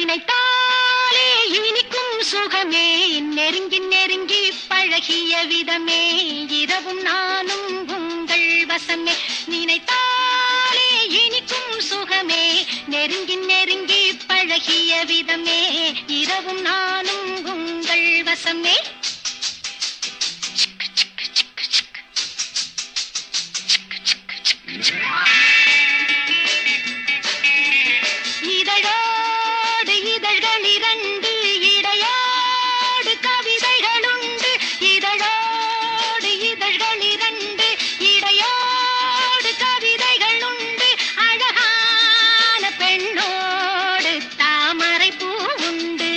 நினைத்தாலே இனிக்கும் சுகமே நெருங்கி நெருங்கி பழகிய விதமே இரவும் நானும் உங்கள் வசமே நினைத்தாலே இனிக்கும் சுகமே நெருங்கி நெருங்கி பழகிய விதமே இரவும் நானும் உங்கள் வசமே இதழோடு இதழ்கள் இரண்டு இடையோடு கவிதைகளுண்டு இதழோடு இதழ்கள் இரண்டு இடையோடு கவிதைகளுண்டு அழகான பெண்ணோடு தாமரை பூவுண்டு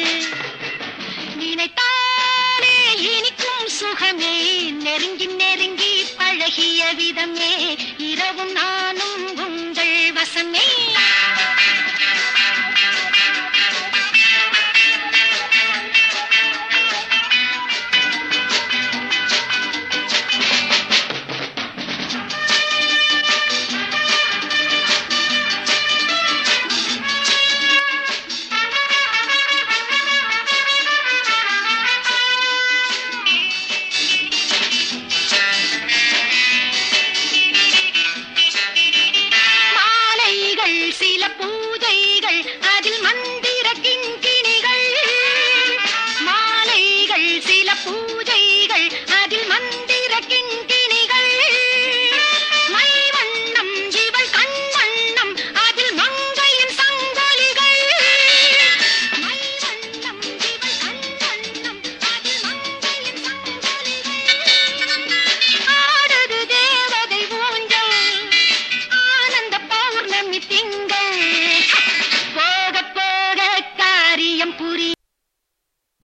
நினைத்தாலே இனிக்கும் சுகமே நெருங்கி நெருங்கி பழகிய விதமே இரவும் நானும் உங்கள் வசமே மாலைகள் சில பூஜைகள் அதில் மந்திர கிங்கிணிகள் மாலைகள் சில பூஜைகள் அதில் மந்திர கிங்கிணிகள் மை வண்ணம் இவள் கண் வண்ணம் அதில் மங்கையின் சங்கொலிகள் மை வண்ணம் இவள் கண் வண்ணம் அதில் மங்கையின் சங்கொலிகள் ஆடுது தேவதை ஊஞ்சல் ஆனந்த பௌர்ணமி திங்கள் போக போக காரியம் புரிய